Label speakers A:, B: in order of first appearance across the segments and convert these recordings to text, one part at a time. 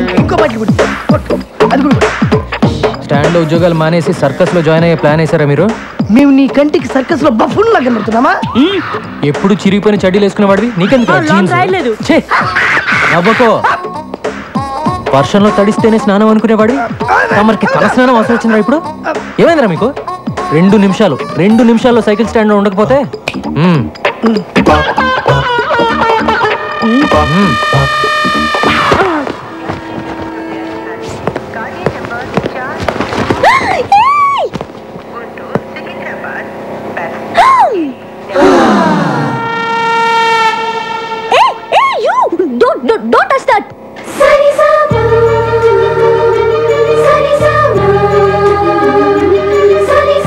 A: ఇంకో బాటిల్ కొట్టు. కొట్టు అది కూడా కొట్టు.
B: స్టాండ్ లో ఉద్యోగాలు మానేసి సర్కస్ లో జాయిన్ అయ్యే ప్లాన్ వేసారా మీరు
A: మేము నీ కంటికి సర్కస్ లో బఫున్ లాగా కనబడుతున్నామా
B: ఎప్పుడు చిరిగిపోయిన చడ్డీలు వేసుకునే వాడివి నీకెందుకు
C: ఆ, లాంగ్ రాయలేదు.
B: నవ్వకో వర్షంలో తడిస్తేనే స్నానం అనుకునేవాడివి తమరికి తల స్నానం అవసరం వచ్చిందా ఇప్పుడు ఏమైందిరా మీకు రెండు నిమిషాలు రెండు నిమిషాల్లో సైకిల్ స్టాండ్ లో ఉండకపోతే మ్మ్. మ్మ్.
D: Hey, hey, you! Don't, don't, don't touch that! Sunny Sunny Sunny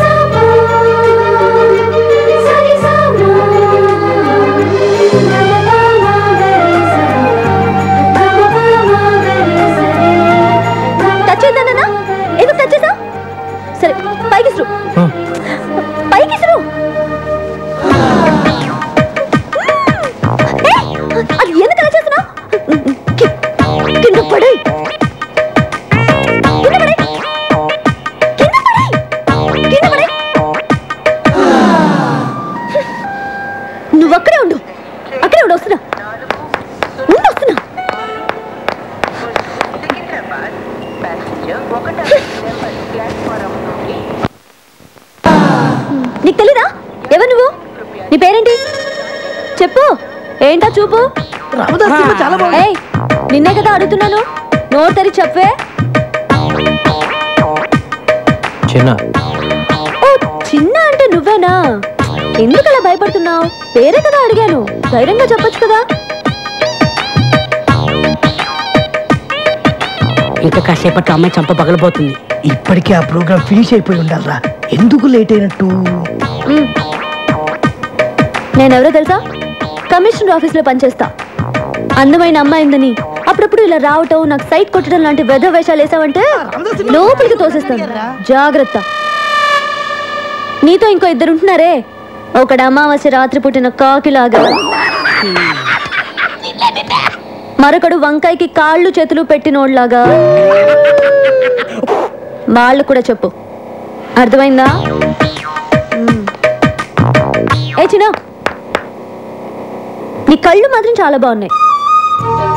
D: Sunny touch చేద్దానన్నా ఎందుకు టచ్ చేసావు సరే పైకి ఇసురు
B: ఆ.
D: పైకి ఇసురు ఏయ్, అది ఎందుకు అలా చేస్తున్నావు కి- కింద పడి కింద పడి కింద పడి కింద పడి నువ్వు అక్కడే ఉండు అక్కడే ఉండు వస్తున్నా ఉండు వస్తున్నా నీకు తెలీదా ఎవరు నువ్వు నీ పేరేంటి చెప్పు ఏంటా చూపు
A: రామదాస్ సినిమా చాలా బాగుంది
D: ఏయ్ నిన్నే కదా అడుగుతున్నాను నోరు తెరి చెప్పే
B: చిన్న
D: ఓ చిన్న అంటే నువ్వేనా ఎందుకు అలా భయపడుతున్నావు పేరే కదా అడిగాను ధైర్యంగా చెప్పొచ్చు కదా
C: ఇంకా కాసేపట్లో అమ్మాయి చంప పగలబోతుంది
A: ఇప్పటికే ఆ ప్రోగ్రామ్ ఫినిష్ అయిపోయి ఉండాలరా ఎందుకు లేట్ అయినట్టు
D: మ్. నేనెవరో తెలుసా కమిషనర్ ఆఫీస్లో పనిచేస్తా అందమైన అమ్మాయిందని అప్పుడప్పుడు ఇలా రావటం నాకు సైట్ కొట్టడం లాంటి వెధ వేషాలు వేసావంటే లోపలికి తోసేస్తాను జాగ్రత్త నీతో ఇంకో ఇద్దరు ఉంటున్నారే ఒకడు అమావాస్య రాత్రి పుట్టిన కాకిలాగా మరొకడు వంకాయకి కాళ్ళు చేతులు పెట్టినోడ్లాగా వాళ్ళు కూడా చెప్పు అర్థమైందా మ్మ్. ఏ చిన్న నీ కళ్ళు మాత్రం చాలా బాగున్నాయి